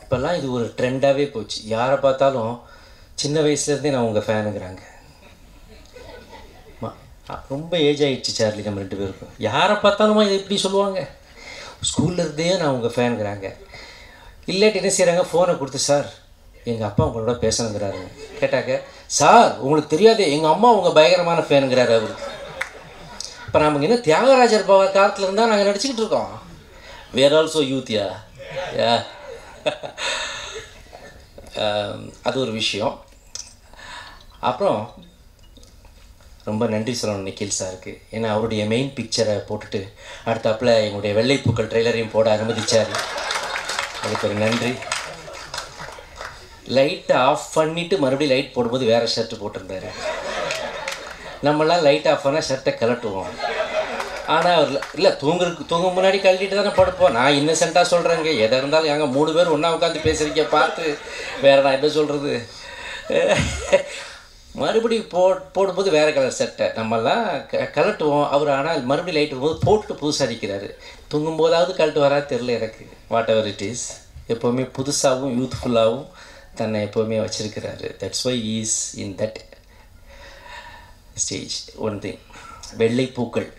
இப்போல்லாம் இது ஒரு ட்ரெண்டாகவே போச்சு யாரை பார்த்தாலும் சின்ன வயசுலேருந்தே நான் உங்கள் ஃபேனுங்கிறாங்க ஆமா. அ- ரொம்ப ஏஜ் ஆயிடுச்சு சார்லி நம்ம ரெண்டு பேருக்கும் யாரை பார்த்தாலுமா இதை இப்படி சொல்லுவாங்க ஸ்கூல்ல இருந்தே நான் உங்கள் ஃபேனுங்கிறாங்க இல்லாட்டி என்ன செய்கிறாங்க ஃபோனை கொடுத்து சார் எங்கள் அப்பா உங்களோட பேசணுங்கிறாரு கேட்டாக்க சார் உங்களுக்கு தெரியாது எங்கள் அம்மா உங்கள் பயங்கரமான ஃபேனுங்கிறாரு அவர் இப்போ நமக்கு என்ன தியாகராஜர் பவ காலத்தில் இருந்தால் நாங்கள் நடிச்சுக்கிட்டு இருக்கோம் வேர் ஆல்சோ யூத்யா யா அது ஒரு விஷயம் அப்புறம் ரொம்ப நன்றி சொல்லணும் நிக்கில் சாருக்கு ஏன்னா அவருடைய மெயின் பிக்சரை போட்டுட்டு அடுத்தாப்புல எங்களுடைய வெள்ளைப்பூக்கள் ட்ரெய்லரையும் போட அனுமதிச்சார் அதுக்கு ஒரு நன்றி லைட்டை ஆஃப் பண்ணிவிட்டு மறுபடியும் லைட் போடும்போது வேறு ஷர்ட்டு போட்டிருந்தாரு நம்மளாம் லைட் ஆஃப் பண்ணால் ஷர்ட்டை கலட்டுவோம் ஆனால் அவர் இல்லை தூங்குறதுக்கு தூங்க முன்னாடி கழட்டிட்டு தானே படுப்போம் நான் இன்னசென்ட்டாக சொல்கிறேங்க எதாக இருந்தாலும் எங்கள் மூணு பேர் ஒன்றா உட்காந்து பேசுகிறீங்க பார்த்து வேறு நான் என்ன சொல்கிறது மறுபடியும் போ போடும்போது வேறு கலர் சட்டை நம்மலாம் க கலட்டுவோம் அவர் ஆனால் மறுபடியும் லைட் வரும்போது போட்டு புதுசாக அடிக்கிறாரு தூங்கும் போதாவது கழட்டு வரா தெரில எனக்கு வாட் எவர் இட் இஸ் எப்போவுமே புதுசாகவும் யூத்ஃபுல்லாகவும் தன்னை எப்போவுமே வச்சிருக்கிறாரு that's why is in that stage one thing வெள்ளை பூக்கள்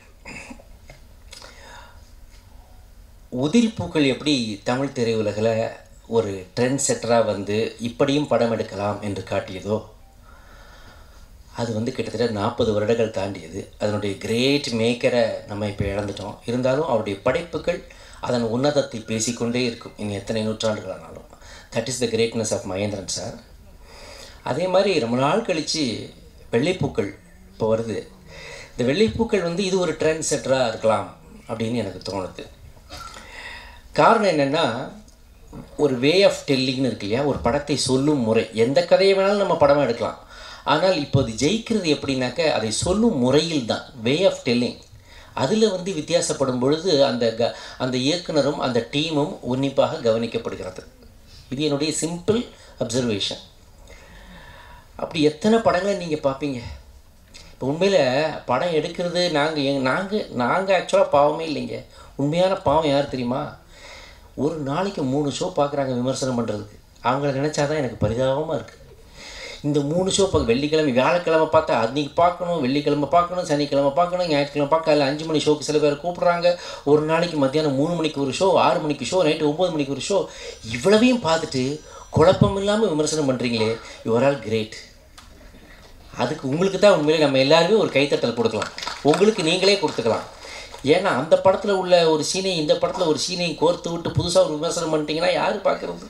உதிரி பூக்கள் எப்படி தமிழ் திரையுலகில் ஒரு ட்ரெண்ட் செட்டராக வந்து இப்படியும் படம் எடுக்கலாம் என்று காட்டியதோ அது வந்து கிட்டத்தட்ட நாற்பது வருடங்கள் தாண்டியது அதனுடைய கிரேட் மேக்கரை நம்ம இப்போ இழந்துட்டோம் இருந்தாலும் அவருடைய படைப்புகள் அதன் உன்னதத்தை பேசிக்கொண்டே இருக்கும் இனி எத்தனை நூற்றாண்டுகள் ஆனாலும் that is the greatness of Mahendran sir அதே மாதிரி ரொம்ப நாள் கழித்து வெள்ளைப்பூக்கள் இப்போ வருது இந்த வெள்ளைப்பூக்கள் வந்து இது ஒரு ட்ரெண்ட் செட்டராக இருக்கலாம் அப்படின்னு எனக்கு தோணுது காரணம் என்னென்னா ஒரு வே ஆஃப் டெல்லிங்னு இருக்கு இல்லையா ஒரு படத்தை சொல்லும் முறை எந்த கதையை வேணாலும் நம்ம படமாக எடுக்கலாம் ஆனால் இப்போ அது ஜெயிக்கிறது எப்படின்னாக்க அதை சொல்லும் முறையில் தான் வே ஆஃப் டெல்லிங் அதில் வந்து வித்தியாசப்படும் பொழுது அந்த க அந்த இயக்குனரும் அந்த டீமும் உன்னிப்பாக கவனிக்கப்படுகிறது இது என்னுடைய சிம்பிள் அப்சர்வேஷன் அப்படி எத்தனை படங்களை நீங்கள் பார்ப்பீங்க இப்போ உண்மையில் படம் எடுக்கிறது நாங்கள் எங் நாங்கள் நாங்கள் ஆக்சுவலாக பாவமே இல்லைங்க உண்மையான பாவம் யார் தெரியுமா ஒரு நாளைக்கு மூணு ஷோ பார்க்குறாங்க விமர்சனம் பண்ணுறதுக்கு அவங்கள நினச்சாதான் எனக்கு பரிதாபமாக இருக்குது இந்த மூணு ஷோ பார்க்க வெள்ளிக்கிழமை வியாழக்கிழமை பார்த்தா அன்றைக்கி பார்க்கணும் வெள்ளிக்கிழமை பார்க்கணும் சனிக்கிழமை பார்க்கணும் ஞாயிற்றுக்கிழமை பார்க்க அதில் அஞ்சு மணி ஷோக்கு சில பேர் கூப்பிட்றாங்க ஒரு நாளைக்கு மத்தியானம் மூணு மணிக்கு ஒரு ஷோ ஆறு மணிக்கு ஷோ நைட்டு ஒம்பது மணிக்கு ஒரு ஷோ இவ்வளவையும் பார்த்துட்டு குழப்பம் இல்லாமல் விமர்சனம் பண்ணுறீங்களே யுவர் ஆல் கிரேட் அதுக்கு உங்களுக்கு தான் உண்மையிலே நம்ம எல்லாருமே ஒரு கைத்தட்டல் கொடுக்கலாம் உங்களுக்கு நீங்களே கொடுத்துக்கலாம் ஏன்னா அந்த படத்தில் உள்ள ஒரு சீனை இந்த படத்தில் ஒரு சீனையும் கோர்த்து விட்டு புதுசாக ஒரு விமர்சனம் பண்ணிட்டீங்கன்னா யார் பார்க்குறது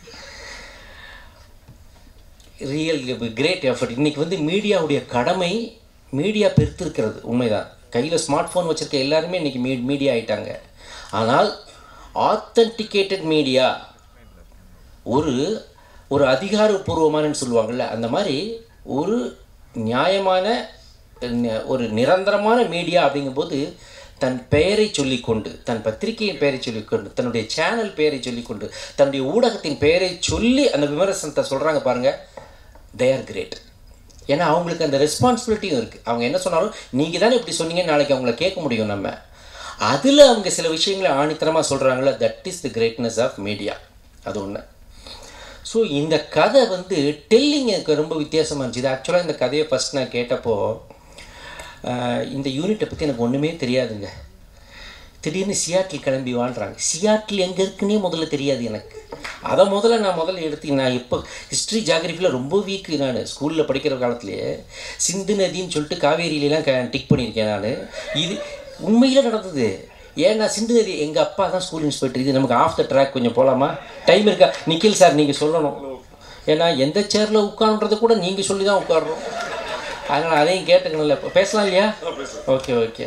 ரியல் கிரேட் எஃபர்ட் இன்றைக்கி வந்து மீடியாவுடைய கடமை மீடியா பெருத்திருக்கிறது உண்மைதான் கையில் ஸ்மார்ட் ஃபோன் வச்சுருக்க எல்லாருமே இன்றைக்கி மீ மீடியா ஆயிட்டாங்க ஆனால் ஆத்தன்டிகேட்டட் மீடியா ஒரு ஒரு அதிகாரப்பூர்வமானன்னு சொல்லுவாங்கள்ல அந்த மாதிரி ஒரு நியாயமான ந- ஒரு நிரந்தரமான மீடியா அப்படிங்கும்போது தன் பெயரை சொல்லிக்கொண்டு தன் பத்திரிகையின் பெயரை சொல்லிக்கொண்டு தன்னுடைய சேனல் பெயரை சொல்லிக்கொண்டு தன்னுடைய ஊடகத்தின் பெயரை சொல்லி அந்த விமர்சனத்தை சொல்கிறாங்க பாருங்கள் தே ஆர் கிரேட் ஏன்னா அவங்களுக்கு அந்த ரெஸ்பான்சிபிலிட்டியும் இருக்குது அவங்க என்ன சொன்னாலும் நீங்கள் தானே இப்படி சொன்னீங்க நாளைக்கு அவங்கள கேட்க முடியும் நம்ம அதில் அவங்க சில விஷயங்களை ஆணித்தரமாக சொல்கிறாங்களே that is the greatness of media அது ஒன்று ஸோ இந்த கதை வந்து டெல்லிங் எனக்கு ரொம்ப வித்தியாசமாக இருந்துச்சு இது ஆக்சுவலாக இந்த கதையை ஃபஸ்ட் நான் கேட்டப்போ ஆஹ், இந்த யூனிட்டை பற்றி எனக்கு ஒன்றுமே தெரியாதுங்க திடீர்னு சியாட்டில் கிளம்பி வாழ்கிறாங்க சியாட்டில் எங்கே இருக்குன்னே முதல்ல தெரியாது எனக்கு அதை முதல்ல நான் முதல்ல எடுத்து நான் இப்போ ஹிஸ்ட்ரி ஜாகிரஃபியில் ரொம்ப வீக்கு நான் ஸ்கூலில் படிக்கிற காலத்துலேயே சிந்து நதின்னு சொல்லிட்டு காவேரியிலலாம் க டிக் பண்ணியிருக்கேன் நான் இது உண்மையில் நடந்தது ஏன்னா சிந்து நதி எங்கள் அப்பா தான் ஸ்கூல் இன்ஸ்பெக்டர் இது நமக்கு ஆஃப் த ட்ராக் கொஞ்சம் போகலாமா டைம் இருக்கா நிக்கில் சார் நீங்கள் சொல்லணும் ஏன்னா எந்த சேரில் உட்காருன்றது கூட நீங்கள் சொல்லி தான் உட்காடுறோம் அதனால் அதையும் கேட்டுக்கணும்ல இப்போ பேசலாம் இல்லையா ஓகே ஓகே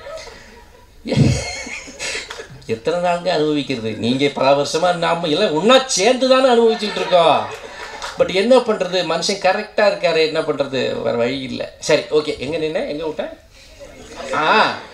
எத்தனை நாளுங்க அனுபவிக்கிறது நீங்கள் பல வருஷமாக நாம எல்லாம் ஒன்றா சேர்ந்து தானே அனுபவிச்சுட்டு இருக்கோம் பட் என்ன பண்ணுறது மனுஷன் கரெக்டாக இருக்காரு என்ன பண்ணுறது வேறு வழி இல்லை சரி ஓகே எங்கே நின்ன எங்கே விட்டேன் ஆ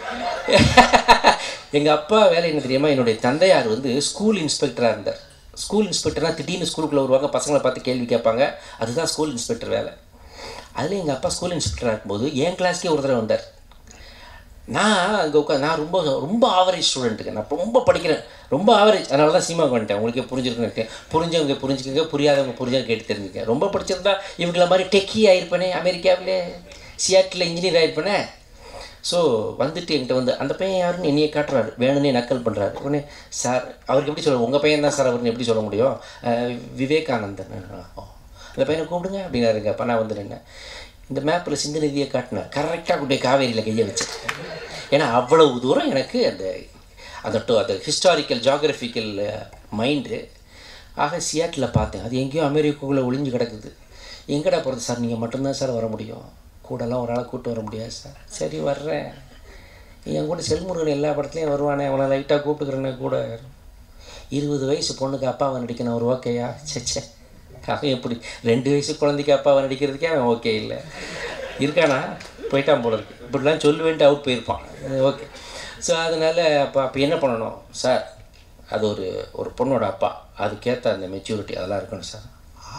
எங்கள் அப்பா வேலை என்ன தெரியுமா என்னுடைய தந்தையார் வந்து ஸ்கூல் இன்ஸ்பெக்டராக இருந்தார் ஸ்கூல் இன்ஸ்பெக்டர்னா திடீர்னு ஸ்கூலுக்குள்ளே வருவாங்க பசங்களை பார்த்து கேள்வி கேட்பாங்க அதுதான் ஸ்கூல் இன்ஸ்பெக்டர் வேலை அதில் எங்கள் அப்பா ஸ்கூல் இன்ஸ்பெக்டராக இருக்கும்போது என் கிளாஸ்க்கே ஒரு தடவை வந்தார் நான் அங்கே உட்கா நான் ரொம்ப ரொம்ப ஆவரேஜ் ஸ்டூடெண்ட்டுங்க நான் ரொம்ப படிக்கிறேன் ரொம்ப ஆவரேஜ் அதனால தான் சினிமாவுக்கு வந்துட்டேன் உங்களுக்கே புரிஞ்சிருக்குன்னு புரிஞ்சவங்க புரிஞ்சுக்கங்க புரியாதவங்க புரிஞ்சா கேட்டு தெரிஞ்சுக்க ரொம்ப படிச்சிருந்தா இவங்கள மாதிரி டெக்கி ஆயிருப்பேனே அமெரிக்காவிலே சியாட்டில் இன்ஜினியர் ஆயிருப்பேனே ஸோ வந்துட்டு என்கிட்ட வந்து அந்த பையன் யாருன்னு என்னையே காட்டுறாரு வேணும்னே நக்கல் பண்ணுறாரு உடனே சார் அவருக்கு எப்படி சொல்ல உங்கள் பையன் தான் சார் அவர்னு எப்படி சொல்ல முடியும் அஹ், விவேகானந்தன் ஓ, அந்த பையனை கூப்பிடுங்க அப்படின்னாருங்க அப்போ நான் வந்து நின்னேன் இந்த மேப்பில் சிந்து நதியை காட்டினேன் கரெக்டாக கொண்டு போய் காவேரியில் கையை வச்சு ஏன்னா அவ்வளவு தூரம் எனக்கு அந்த அந்த டோ அந்த ஹிஸ்டாரிக்கல் ஜாகிரபிக்கல் மைண்டு ஆக சியாட்டில் பார்த்தேன் அது எங்கேயோ அமெரிக்காக்குள்ளே ஒளிஞ்சு கிடக்குது எங்கடா போகிறது சார் நீங்கள் மட்டும்தான் சார் வர முடியும் கூடலாம் ஒரு ஆளை கூப்பிட்டு வர முடியாது சார் சரி வர்றேன் என் கூட செல்முருகன் எல்லா படத்துலையும் வருவானே அவனை லைட்டாக கூப்பிட்டுக்கிறேனே கூட இருபது வயசு பொண்ணுக்கு அப்பாவை நடிக்கணும் ஒரு ஓகேயா சே அவன் எப்படி ரெண்டு வயசு குழந்தைக்கு அப்பாவை நடிக்கிறதுக்கே அவன் ஓகே இல்லை இருக்கானா போயிட்டான் போல இருக்கு இப்படிலாம் சொல்லுவேன்ட்டு அவுட் போயிருப்பான் ஓகே ஸோ அதனால் அப்போ அப்போ என்ன பண்ணணும் சார் அது ஒரு ஒரு பொண்ணோட அப்பா அதுக்கேற்ற அந்த மெச்சூரிட்டி அதெல்லாம் இருக்கணும் சார்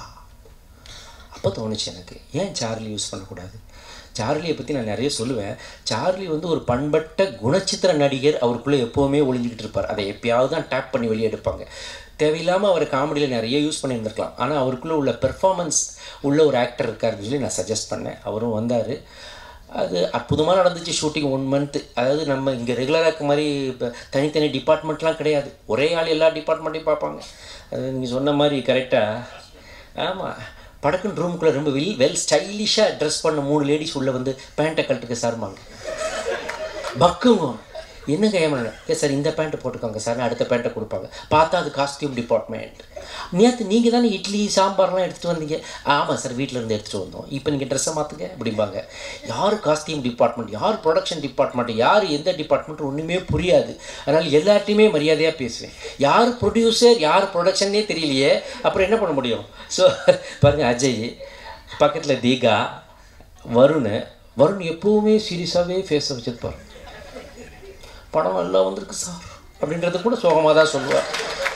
அப்போ தோணுச்சு எனக்கு ஏன் சார்லி யூஸ் பண்ணக்கூடாது சார்லியை பற்றி நான் நிறைய சொல்லுவேன் சார்லி வந்து ஒரு பண்பட்ட குணச்சித்திர நடிகர் அவருக்குள்ளே எப்போவுமே ஒளிஞ்சிக்கிட்டு இருப்பார் அதை எப்பயாவது தான் டேப் பண்ணி வெளியே எடுப்பாங்க தேவையில்லாமல் அவர் காமெடியில் நிறைய யூஸ் பண்ணியிருந்திருக்கலாம் ஆனால் அவருக்குள்ளே உள்ள பெர்ஃபார்மன்ஸ் உள்ள ஒரு ஆக்டர் இருக்காருன்னு சொல்லி நான் சஜஸ்ட் பண்ணேன் அவரும் வந்தார் அது அற்புதமாக நடந்துச்சு ஷூட்டிங் ஒன் மந்த்து அதாவது நம்ம இங்கே ரெகுலராக இருக்க மாதிரி இப்போ தனித்தனி டிபார்ட்மெண்ட்லாம் கிடையாது ஒரே ஆள் எல்லா டிபார்ட்மெண்ட்டையும் பார்ப்பாங்க அது நீங்கள் சொன்ன மாதிரி கரெக்டாக ஆமாம் படக்குன்னு ரூமுக்குள்ளே ரொம்ப வெல் வெல் ஸ்டைலிஷாக ட்ரெஸ் பண்ண மூணு லேடிஸ் உள்ளே வந்து பேண்ட்டை கழட்டுக்க சார்பாங்க பக்குங்க என்னங்க ஏமாங்க ஏ சார் இந்த பேண்ட்டு போட்டுக்கோங்க சார் அடுத்த பேண்ட்டை கொடுப்பாங்க பார்த்தா அது காஸ்டியூம் டிபார்ட்மெண்ட் நேற்று நீங்கள் தானே இட்லி சாம்பார்லாம் எடுத்துகிட்டு வந்தீங்க ஆமாம் சார் வீட்டில் இருந்து எடுத்துகிட்டு வந்தோம் இப்போ நீங்கள் ட்ரெஸ்ஸை மாற்றுங்க அப்படிம்பாங்க யார் காஸ்டியூம் டிபார்ட்மெண்ட் யார் ப்ரொடக்ஷன் டிபார்ட்மெண்ட் யார் எந்த டிபார்ட்மெண்ட் ஒன்றுமே புரியாது அதனால் எல்லார்ட்டையுமே மரியாதையாக பேசுவேன் யார் ப்ரொடியூசர் யார் ப்ரொடக்ஷன்னே தெரியலையே அப்புறம் என்ன பண்ண முடியும் ஸோ பாருங்கள் அஜய் பக்கத்தில் தீகா வருண் வருண் எப்போவுமே சீரியஸாகவே ஃபேஸை வச்சுருப்பார் படம் நல்லா வந்திருக்கு சார் அப்படின்றது கூட சோகமாக தான் சொல்லுவார்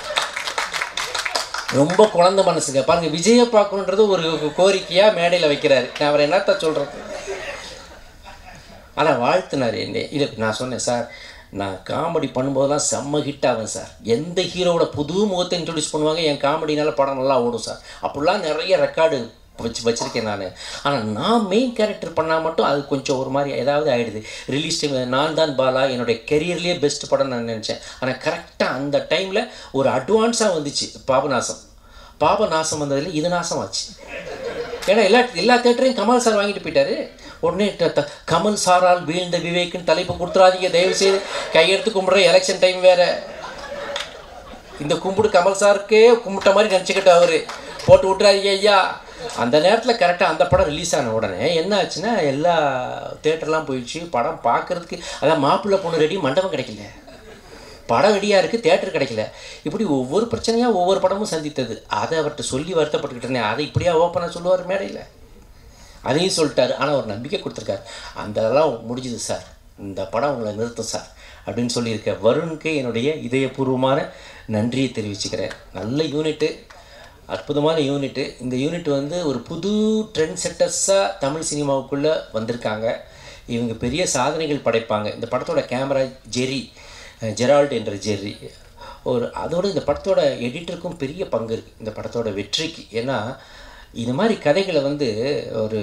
ரொம்ப குழந்த மனசுங்க பாருங்க விஜயை பார்க்கணுன்றது ஒரு கோரிக்கையாக மேடையில் வைக்கிறாரு நான் அவர் என்னத்த சொல்கிறது ஆனால் வாழ்த்துனார் என்னை இல்லை நான் சொன்னேன் சார் நான் காமெடி பண்ணும்போதெல்லாம் செம்ம ஹிட் ஆகும் சார் எந்த ஹீரோவோட புது முகத்தை இன்ட்ரடியூஸ் பண்ணுவாங்க என் காமெடினால படம் நல்லா ஓடும் சார் அப்படிலாம் நிறைய ரெக்கார்டு வச்சு வச்சுருக்கேன் நான் ஆனால் நான் மெயின் கேரக்டர் பண்ணால் மட்டும் அது கொஞ்சம் ஒரு மாதிரி ஏதாவது ஆகிடுது ரிலீஸ் டைம் நான் தான் பாலா என்னுடைய கெரியர்லேயே பெஸ்ட் படம் நான் நினச்சேன் ஆனால் கரெக்டாக அந்த டைமில் ஒரு அட்வான்ஸாக வந்துச்சு பாபநாசம் பாபநாசம் வந்ததில் இது நாசம் ஆச்சு ஏன்னா எல்லா எல்லா தேட்டரையும் கமல் சார் வாங்கிட்டு போயிட்டாரு உடனே ட- த- கமல் சாரால் வீழ்ந்த விவேக்குன்னு தலைப்பு கொடுத்துறாதீங்க தயவு செய்து கையெடுத்து கும்பிட்ற எலெக்ஷன் டைம் வேற இந்த கும்பிடு கமல் சாருக்கே கும்பிட்ட மாதிரி நினச்சிக்கிட்டு அவரு போட்டு விட்டுறாதீங்க ஐயா அந்த நேரத்தில் கரெக்டாக அந்த படம் ரிலீஸ் ஆன உடனே என்ன ஆச்சுன்னா எல்லா தேட்டர்லாம் போயிடுச்சு படம் பார்க்கறதுக்கு அதான் மாப்பிள்ளை பொண்ணு ரெடி மண்டபம் கிடைக்கல படம் ரெடியாக இருக்குது தேட்டர் கிடைக்கல இப்படி ஒவ்வொரு பிரச்சனையாக ஒவ்வொரு படமும் சந்தித்தது அதை அவர்கிட்ட சொல்லி வருத்தப்பட்டுக்கிட்டு இருந்தேன் அதை இப்படியா ஓப்பனாக சொல்லுவார் மேடையில் அதையும் சொல்லிட்டாரு ஆனால் ஒரு நம்பிக்கை கொடுத்துருக்காரு அந்த அதெல்லாம் முடிஞ்சுது சார் இந்த படம் உங்களை நிறுத்தும் சார் அப்படின்னு சொல்லியிருக்க வருணுக்கு என்னுடைய இதயபூர்வமான நன்றியை தெரிவிச்சுக்கிறேன் நல்ல யூனிட்டு அற்புதமான யூனிட்டு இந்த யூனிட் வந்து ஒரு புது ட்ரெண்ட் செட்டர்ஸாக தமிழ் சினிமாவுக்குள்ளே வந்திருக்காங்க இவங்க பெரிய சாதனைகள் படைப்பாங்க இந்த படத்தோட கேமரா ஜெரி அஹ் ஜெரால்ட் என்ற ஜெர்ரி ஒரு அதோட இந்த படத்தோட எடிட்டருக்கும் பெரிய பங்கு இருக்குது இந்த படத்தோட வெற்றிக்கு ஏன்னா இந்த மாதிரி கதைகளை வந்து ஒரு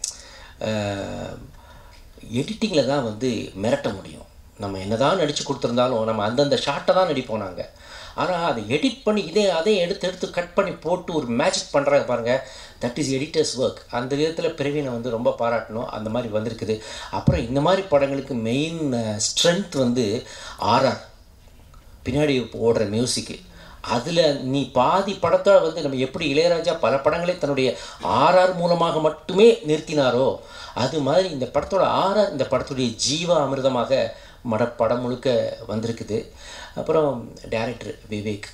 எடிட்டிங்கில் தான் வந்து மிரட்ட முடியும் நம்ம என்னதான் நடித்து கொடுத்துருந்தாலும் நம்ம அந்தந்த ஷாட்டை தான் நடிப்போம் நாங்கள் ஆனால் அதை எடிட் பண்ணி இதே அதே எடுத்து எடுத்து கட் பண்ணி போட்டு ஒரு மேஜிக் பண்ணுறாங்க பாருங்கள் தட் இஸ் எடிட்டர்ஸ் ஒர்க் அந்த விதத்தில் பிரவீனை வந்து ரொம்ப பாராட்டணும் அந்த மாதிரி வந்திருக்குது அப்புறம் இந்த மாதிரி படங்களுக்கு மெயின் ஸ்ட்ரென்த் வந்து ஆர்ஆர் பின்னாடி ஓடுற மியூசிக்கு அதில் நீ பாதி படத்தை வந்து நம்ம எப்படி இளையராஜா பல படங்களை தன்னுடைய ஆர்ஆர் மூலமாக மட்டுமே நிறுத்தினாரோ அது மாதிரி இந்த படத்தோட ஆர்ஆர் இந்த படத்துடைய ஜீவ அமிர்தமாக மட படம் முழுக்க வந்திருக்குது அப்புறம் director Vivek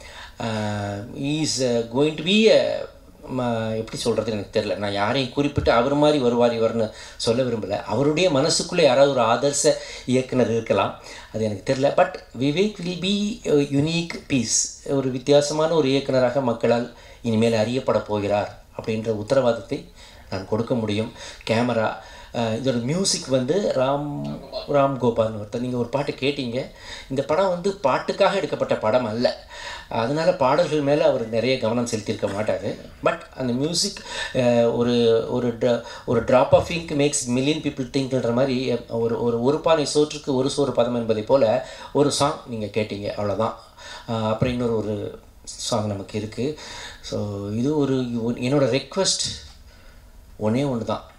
is going to be எப்படி சொல்கிறது எனக்கு தெரில நான் யாரையும் குறிப்பிட்டு அவர் மாதிரி வருவார் இவர்னு சொல்ல விரும்பலை அவருடைய மனசுக்குள்ளே யாராவது ஒரு ஆதர்ச இயக்குனர் இருக்கலாம் அது எனக்கு தெரில but Vivek will be unique piece ஒரு வித்தியாசமான ஒரு இயக்குனராக மக்களால் இனிமேல் அறியப்பட போகிறார் அப்படின்ற உத்தரவாதத்தை நான் கொடுக்க முடியும் கேமரா அஹ் இதோட மியூசிக் வந்து ராம் ராம் கோபால்னு ஒருத்தர் நீங்கள் ஒரு பாட்டு கேட்டீங்க இந்த படம் வந்து பாட்டுக்காக எடுக்கப்பட்ட படம் அல்ல அதனால் பாடல்கள் மேலே அவர் நிறைய கவனம் செலுத்தியிருக்க மாட்டார் பட் அந்த மியூசிக் ஒரு ஒரு dra- ஒரு drop of ink makes million people திங்க்ன்ற மாதிரி ஒரு ஒரு ஒரு பானை சோற்றுக்கு ஒரு சோறு பதம் என்பதை போல் ஒரு சாங் நீங்கள் கேட்டீங்க அவ்வளோதான் அஹ் அப்புறம் இன்னொரு ஒரு சாங் நமக்கு இருக்குது ஸோ இது ஒரு என்னோடய ரெக்வெஸ்ட் ஒன்றே ஒன்று தான்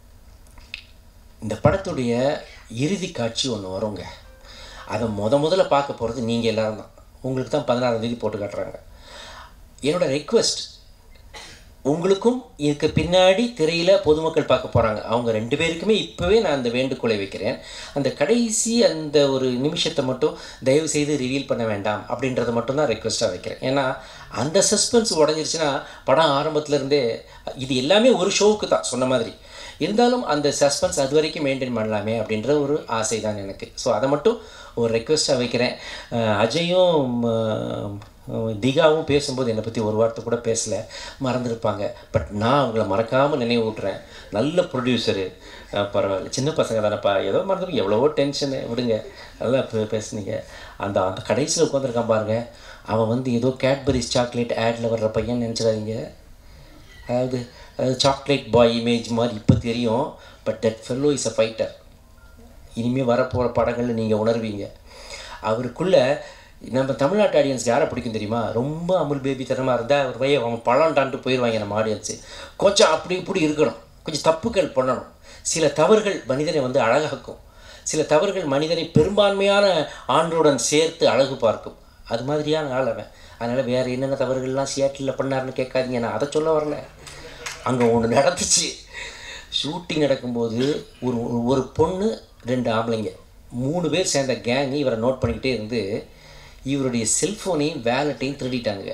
இந்த படத்துடைய இறுதி காட்சி ஒன்று வருங்க அதை முத முதல்ல பார்க்க போகிறது நீங்கள் எல்லாரும் தான் உங்களுக்கு தான் பதினாறாம் தேதி போட்டு காட்டுறாங்க என்னோட ரெக்வெஸ்ட் உங்களுக்கும் இதுக்கு பின்னாடி திரையில் பொதுமக்கள் பார்க்க போகிறாங்க அவங்க ரெண்டு பேருக்குமே இப்போவே நான் அந்த வேண்டுகோளை வைக்கிறேன் அந்த கடைசி அந்த ஒரு நிமிஷத்தை மட்டும் தயவு செய்து ரிவீல் பண்ண வேண்டாம் அப்படின்றத மட்டும் தான் ரெக்வெஸ்ட்டாக வைக்கிறேன் ஏன்னா அந்த சஸ்பென்ஸ் உடஞ்சிருச்சுன்னா படம் ஆரம்பத்துல இருந்தே இது எல்லாமே ஒரு ஷோவுக்கு தான் சொன்ன மாதிரி இருந்தாலும் அந்த சஸ்பென்ஸ் அது வரைக்கும் மெயின்டைன் பண்ணலாமே அப்படின்ற ஒரு ஆசை தான் எனக்கு ஸோ அதை மட்டும் ஒரு ரெக்வெஸ்ட்டாக வைக்கிறேன் அஹ் அஜயும் அஹ் திகாவும் பேசும்போது என்னை பற்றி ஒரு வார்த்தை கூட பேசலை மறந்துருப்பாங்க பட் நான் அவங்கள மறக்காமல் நினைவூட்டுறேன் நல்ல ப்ரொடியூசரு பரவாயில்ல சின்ன பசங்க தானேப்பா ஏதோ மறந்துடும் எவ்வளவோ டென்ஷனு விடுங்க நல்லா பே- பேசுனீங்க அந்த அந்த கடைசியில் உட்காந்துருக்கான் பாருங்க அவன் வந்து ஏதோ கேட்பரிஸ் சாக்லேட் ஆடில் வர்ற பையன் நினச்சிடாதீங்க அதாவது அதாவது சாக்லேட் பாய் இமேஜ் மாதிரி இப்போ தெரியும் but that fellow is a fighter இனிமேல் வரப்போகிற படங்களில் நீங்கள் உணர்வீங்க அவருக்குள்ள நம்ம தமிழ்நாட்டு ஆடியன்ஸ்க்கு யாரை பிடிக்கும் தெரியுமா ரொம்ப அமுல் பேபி தரமாக இருந்தால் ஒரு பையன் அவன் பழம்டான்ட்டு போயிடுவாங்க நம்ம ஆடியன்ஸு கொஞ்சம் அப்படி இப்படி இருக்கணும் கொஞ்சம் தப்புகள் பண்ணணும் சில தவறுகள் மனிதனை வந்து அழகாக்கும் சில தவறுகள் மனிதனை பெரும்பான்மையான ஆண்டோடன் சேர்த்து அழகு பார்க்கும் அது மாதிரியான ஆள் அவன் அதனால் வேறு என்னென்ன தவறுகள்லாம் சியாட்டில் பண்ணாருன்னு கேட்காதீங்க நான் அதை சொல்ல வரல அங்கே ஒன்று நடந்துச்சு ஷூட்டிங் நடக்கும்போது ஒரு ஒரு பொண்ணு ரெண்டு ஆம்பளைங்க மூணு பேர் சேர்ந்த கேங்கு இவரை நோட் பண்ணிக்கிட்டே இருந்து இவருடைய செல்ஃபோனையும் வேலட்டையும் திருடிட்டாங்க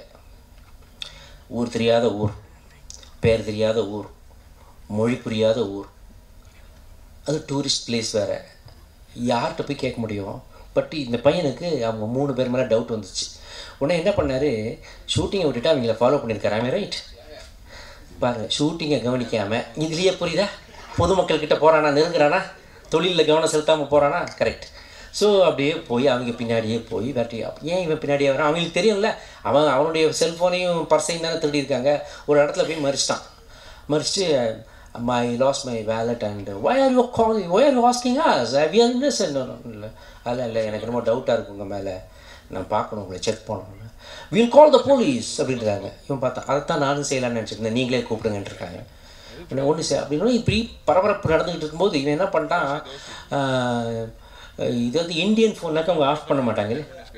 ஊர் தெரியாத ஊர் பேர் தெரியாத ஊர் மொழி புரியாத ஊர் அது டூரிஸ்ட் பிளேஸ் வேறு யார்கிட்ட போய் கேட்க முடியும் பட் இந்த பையனுக்கு அவங்க மூணு பேர் மேலே டவுட் வந்துச்சு உடனே என்ன பண்ணார் ஷூட்டிங்கை விட்டுட்டு அவங்கள ஃபாலோ பண்ணியிருக்காரு ஆமே ரைட் பாருங்க ஷூட்டிங்கை கவனிக்காமல் இதுலேயே புரியுதா பொதுமக்கள்கிட்ட போகிறானா நெருங்குறானா தொழிலில் கவனம் செலுத்தாமல் போகிறானா கரெக்ட் ஸோ அப்படியே போய் அவங்க பின்னாடியே போய் வேட்டி ஏன் இவன் பின்னாடியே வரான் அவங்களுக்கு தெரியும்ல அவன் அவனுடைய செல்ஃபோனையும் பர்ஸையும் தானே திருடியிருக்காங்க ஒரு இடத்துல போய் மறிச்சிட்டான் மறிச்சுட்டு my loss my wallet and why are you call why are you asking as I we இல்லை அல்ல இல்லை எனக்கு ரொம்ப டவுட்டாக இருக்கு உங்கள் மேலே நான் பார்க்கணும் உங்களை செக் பண்ணணும் வில் கால் த போலீஸ் அப்படின்றாங்க இவன் பார்த்தா அதைத்தான் நானும் செய்யலாம்னு நினச்சிருந்தேன் நீங்களே கூப்பிடுங்கன்ட்டு இருக்காங்க உடனே ஒன்று செய் அப்படின்னா இப்படி பரபரப்பு நடந்துக்கிட்டு இருக்கும்போது இவன் என்ன பண்ணிட்டான் ஆஹ், இது வந்து இந்தியன் ஃபோன்னாக்க அவங்க ஆஃப் பண்ண மாட்டாங்க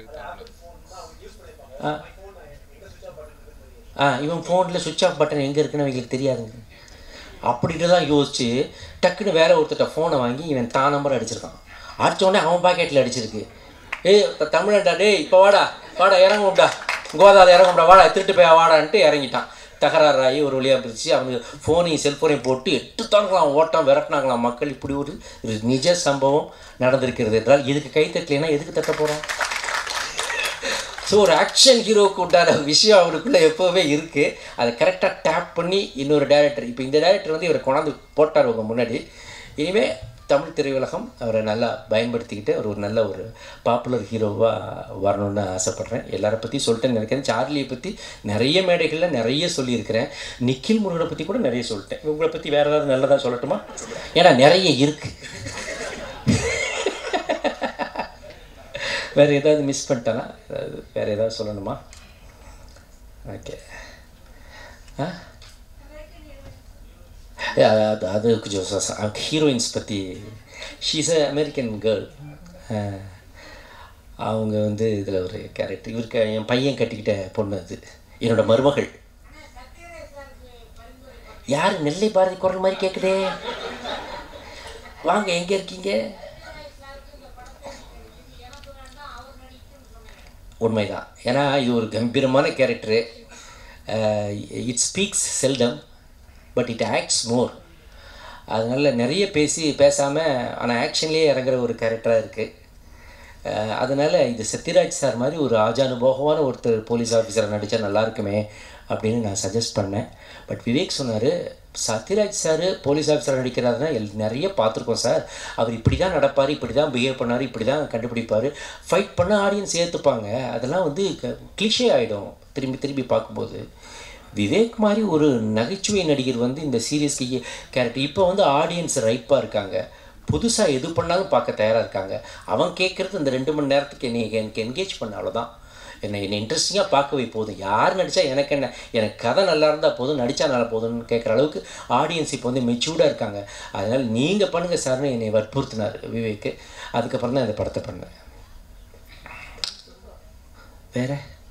ஆ ஆ இவன் ஃபோனில் சுவிட்ச் ஆஃப் பட்டன் எங்கே இருக்குன்னு அவங்களுக்கு தெரியாதுங்க அப்படின்ட்டு தான் யோசிச்சு டக்குன்னு வேற ஒருத்தட்ட ஃபோனை வாங்கி இவன் தான் நம்பர் அடிச்சிருக்கான் அடிச்ச உடனே அவன் பாக்கெட்டில் அடிச்சிருக்கு ஏய் தமிழன்டா டேய் இப்போ வாடா வாடா இறங்கும்டா கோதாவில் இறங்கும்டா வாடா திருட்டு போய் வாடான்ட்டு இறங்கிட்டான் தகராறு ஆகி ஒரு வழியாக பிரித்து அவங்க ஃபோனையும் செல்ஃபோனையும் போட்டு எட்டு தாங்களாம் ஓட்டம் விரட்டினாங்களாம் மக்கள் இப்படி ஒரு ஒரு நிஜ சம்பவம் நடந்திருக்கிறது என்றால் இதுக்கு கை தட்டலைன்னா எதுக்கு தட்ட போகிறோம் ஸோ ஒரு ஆக்ஷன் ஹீரோக்கு உண்டான விஷயம் அவருக்குள்ளே எப்போவுமே இருக்குது அதை கரெக்டாக டேப் பண்ணி இன்னொரு டேரக்டர் இப்போ இந்த டேரக்டர் வந்து இவரை கொண்டாந்து போட்டார் உங்க முன்னாடி இனிமேல் தமிழ் திரையுலகம் அவரை நல்லா பயன்படுத்திக்கிட்டு அவர் ஒரு நல்ல ஒரு பாப்புலர் ஹீரோவாக வரணும்னு ஆசைப்பட்றேன் எல்லாரை பற்றி சொல்லிட்டேன்னு நினைக்கிறேன் சார்லியை பற்றி நிறைய மேடைகளில் நிறைய சொல்லியிருக்கிறேன் நிக்கில் முருகனை பற்றி கூட நிறைய சொல்லிட்டேன் உங்களை பற்றி வேறு ஏதாவது நல்லதாக சொல்லட்டுமா ஏன்னா நிறைய இருக்குது வேறு ஏதாவது மிஸ் பண்ணிட்டேனா ஏதாவது வேறு ஏதாவது சொல்லணுமா ஓகே ஆ Yeah, அது அது கொஞ்சம் ஹீரோயின்ஸ் பற்றி ஷீஸ் அ அமெரிக்கன் கேர்ள் அவங்க வந்து இதில் ஒரு கேரக்டர் இவருக்கு என் பையன் கட்டிக்கிட்ட பொண்ணு அது என்னோட மருமகள் யார் நெல்லை பாரதி குரல் மாதிரி கேட்குதே வாங்க எங்கே இருக்கீங்க உண்மைதான் ஏன்னா இது ஒரு கம்பீரமான character it speaks seldom but it acts more அதனால் நிறைய பேசி பேசாமல் ஆனால் ஆக்ஷன்லேயே இறங்குற ஒரு கேரக்டராக இருக்குது அதனால் இது சத்யராஜ் சார் மாதிரி ஒரு ஆஜானுபோகமான ஒருத்தர் போலீஸ் ஆஃபீஸரை நடித்தா நல்லா இருக்குமே அப்படின்னு நான் சஜஸ்ட் பண்ணேன் பட் விவேக் சொன்னார் சத்யராஜ் சார் போலீஸ் ஆஃபீஸர் நடிக்கிறாருன்னா எல் நிறைய பார்த்துருக்கோம் சார் அவர் இப்படி தான் நடப்பார் இப்படி தான் பிஹேவ் பண்ணார் இப்படி தான் கண்டுபிடிப்பார் ஃபைட் பண்ண ஆடியன்ஸ் ஏற்றுப்பாங்க அதெல்லாம் வந்து கிளிஷே ஆகிடும் திரும்பி திரும்பி பார்க்கும்போது விவேக் மாதிரி ஒரு நகைச்சுவை நடிகர் வந்து இந்த சீரியஸ்க்கு கேரக்டர் இப்போ வந்து ஆடியன்ஸ் ரைப்பாக இருக்காங்க புதுசாக எது பண்ணாலும் பார்க்க தயாராக இருக்காங்க அவன் கேட்குறது இந்த ரெண்டு மணி நேரத்துக்கு என்னை எனக்கு என்கேஜ் பண்ண அவ்வளோதான் என்னை என்னை இன்ட்ரெஸ்டிங்காக பார்க்கவே போதும் யார் நடித்தா எனக்கு என்ன எனக்கு கதை நல்லா இருந்தால் போதும் நடித்தா நல்லா போதும்னு கேட்குற அளவுக்கு ஆடியன்ஸ் இப்போ வந்து மெச்சூர்டாக இருக்காங்க அதனால் நீங்கள் பண்ணுங்கள் சார்னு என்னை வற்புறுத்தினார் விவேக்கு அதுக்கப்புறம் தான் இந்த படத்தை பண்ணேன் வேற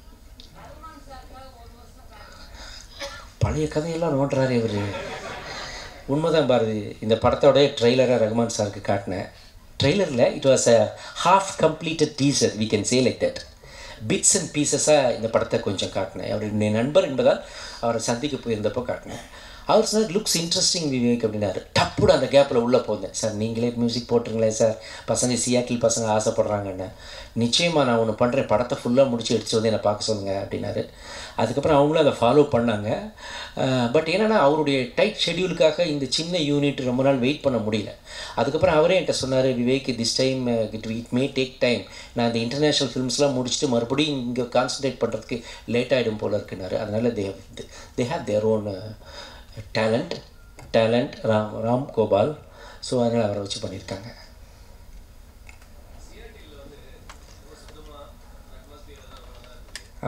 பழைய கதையெல்லாம் நோண்டுறாரு இவர் உண்மைதான் பாரதி இந்த படத்தோட ட்ரெய்லரை ரகுமான் சாருக்கு காட்டினேன் ட்ரெய்லரில் it was a half completed teaser we can say like that bits and பீசஸாக இந்த படத்தை கொஞ்சம் காட்டினேன் அவருடைய நண்பர் என்பதால் அவரை சந்திக்க போயிருந்தப்போ காட்டினேன் அவர் சார் லுக்ஸ் இன்ட்ரெஸ்டிங் விவேக் அப்படின்னாரு டப்புட அந்த கேப்பில் உள்ளே போந்தேன் சார் நீங்களே மியூசிக் போட்டுருங்களேன் சார் பசங்க சியாட்டில் பசங்க ஆசைப்பட்றாங்கன்னு நிச்சயமாக நான் ஒன்று பண்ணுறேன் படத்தை ஃபுல்லாக முடிச்சு எடுத்து வந்து என்னை பார்க்க சொல்லுங்கள் அப்படின்னாரு அதுக்கப்புறம் அவங்களும் அதை ஃபாலோ பண்ணாங்க பட் என்னென்னா அவருடைய டைட் ஷெடியூலுக்காக இந்த சின்ன யூனிட் ரொம்ப நாள் வெயிட் பண்ண முடியல அதுக்கப்புறம் அவரே என்கிட்ட சொன்னார் Vivek this time it it may take time நான் இந்த இன்டர்நேஷ்னல் ஃபிலிம்ஸ்லாம் முடிச்சுட்டு மறுபடியும் இங்கே கான்சன்ட்ரேட் பண்ணுறதுக்கு லேட் ஆகிடும் போல இருக்குனாரு அதனால் they they have their own talent talent Ram Ram Gopal so அதனால் அவரை வச்சு பண்ணியிருக்காங்க ஆ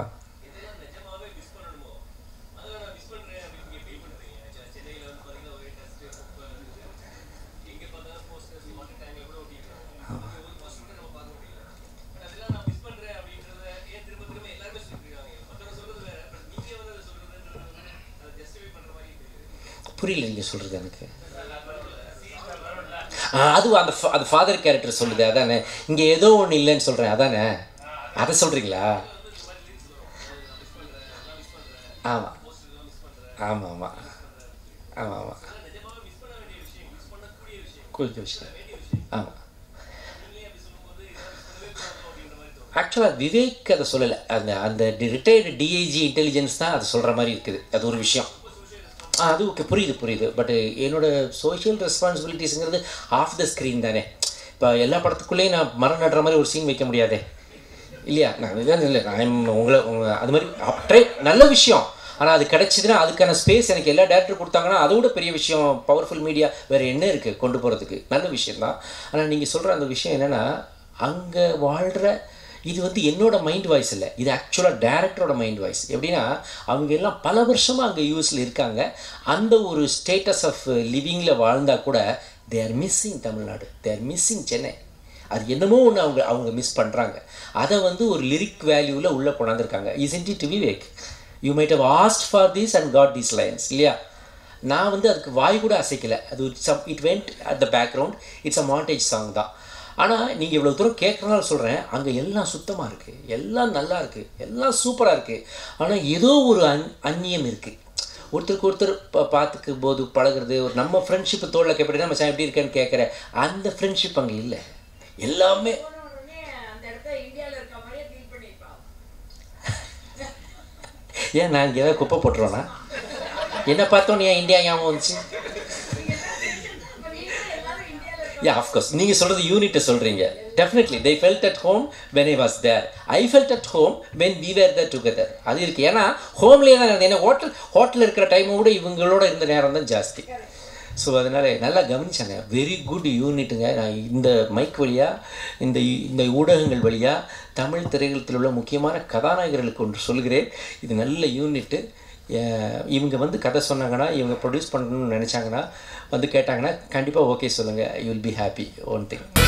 புரியல நீங்கள் சொல்கிறது எனக்கு ஆ அது அந்த fa- அது ஃபாதர் கேரக்டர் சொல்லுது அதானே இங்கே ஏதோ ஒன்று இல்லைன்னு சொல்கிறேன் அதானே அதை சொல்கிறீங்களா ஆமாம் ஆமாம் ஆமாம் ஆமாம் ஆமாம் குறித்த விஷயம் ஆமாம் ஆக்சுவலாக விவேக் அதை சொல்லலை அந்த அந்த ரிட்டையர்டு டிஐஜி இன்டெலிஜென்ஸ் தான் அதை சொல்கிற மாதிரி இருக்குது அது ஒரு விஷயம் ஆ அது ஓகே புரியுது புரியுது பட் என்னோட சோஷியல் ரெஸ்பான்சிபிலிட்டிஸுங்கிறது ஆஃப் த ஸ்க்ரீன் தானே இப்போ எல்லா படத்துக்குள்ளேயும் நான் மரம் நடுற மாதிரி ஒரு சீன் வைக்க முடியாதே இல்லையா நான் இதுதான் இல்லை நான் உங்களை உங்க- அது மாதிரி ட்ரை நல்ல விஷயம் ஆனால் அது கிடைச்சிதுன்னா அதுக்கான ஸ்பேஸ் எனக்கு எல்லா டேரக்டர் கொடுத்தாங்கன்னா அதை விட பெரிய விஷயம் பவர்ஃபுல் மீடியா வேறு என்ன இருக்குது கொண்டு போகிறதுக்கு நல்ல விஷயந்தான் ஆனால் நீங்கள் சொல்கிற அந்த விஷயம் என்னென்னா அங்கே வாழ்கிற இது வந்து என்னோட மைண்ட் வாய்ஸ் இல்லை இது ஆக்சுவலாக டேரக்டரோட மைண்ட் வாய்ஸ் எப்படின்னா அவங்க எல்லாம் பல வருஷமாக அங்கே யூஸில் இருக்காங்க அந்த ஒரு ஸ்டேட்டஸ் ஆஃப் லிவிங்கில் வாழ்ந்தால் கூட they are missing Tamil Nadu they are missing Chennai அது என்னமோ ஒன்று அவங்க அவங்க மிஸ் பண்ணுறாங்க அதை வந்து ஒரு லிரிக் வேல்யூவில் உள்ளே கொண்டாந்துருக்காங்க is in to Vivek you might have asked for this and got these lines இல்லையா நான் வந்து அதுக்கு வாய் கூட அசைக்கலை அது some it went at the background it's a montage song தான் ஆனால் நீங்கள் இவ்வளோ தூரம் கேட்குறனால சொல்கிறேன் அங்கே எல்லாம் சுத்தமாக இருக்குது எல்லாம் நல்லா இருக்குது எல்லாம் சூப்பராக இருக்குது ஆனால் ஏதோ ஒரு அன் அந்நியம் இருக்குது ஒருத்தருக்கு ஒருத்தர் பா பார்த்துக்கும் போது பழகுறது ஒரு நம்ம ஃப்ரெண்ட்ஷிப் தோளில் கேட்படி மச்சான் எப்படி இருக்கேன்னு கேட்குற அந்த ஃப்ரெண்ட்ஷிப் அங்கே இல்லை எல்லாமே போன உடனே அந்த இடத்த இந்தியால இருக்க மாதிரியே ஃபீல் பண்ணிருப்பான் ஏன் நான் இங்கே ஏதாவது குப்பை போட்டுருவேனா என்னை பார்த்தோன்னே ஏன் இந்தியா ஞாபகம் வந்துச்சு அப்ப நீங்களும் எல்லாரும் இந்தியால இருக்க யா அஃப்கோர்ஸ் நீங்கள் சொல்கிறது யூனிட்டை சொல்கிறீங்க definitely they felt at home when I was there I felt at home when we were there together அது இருக்குது ஏன்னா ஹோம்லேயே தான் இருந்தேன் ஏன்னா ஹோட்டல் ஹோட்டலில் இருக்கிற டைமை விட இவங்களோட இருந்த நேரம் தான் ஜாஸ்தி ஸோ அதனால் நல்லா கவனிச்சாங்க வெரி குட் யூனிட்டுங்க நான் இந்த மைக் வழியாக இந்த இந்த ஊடகங்கள் வழியாக தமிழ் திரையுலகத்தில் உள்ள முக்கியமான கதாநாயகர்களுக்கு ஒன்று சொல்கிறேன் இது நல்ல யூனிட்டு இவங்க வந்து கதை சொன்னாங்கன்னா இவங்க ப்ரொடியூஸ் பண்ணணும்னு நினச்சாங்கன்னா வந்து கேட்டாங்கன்னா கண்டிப்பாக ஓகே சொல்லுங்கள் you will be happy one thing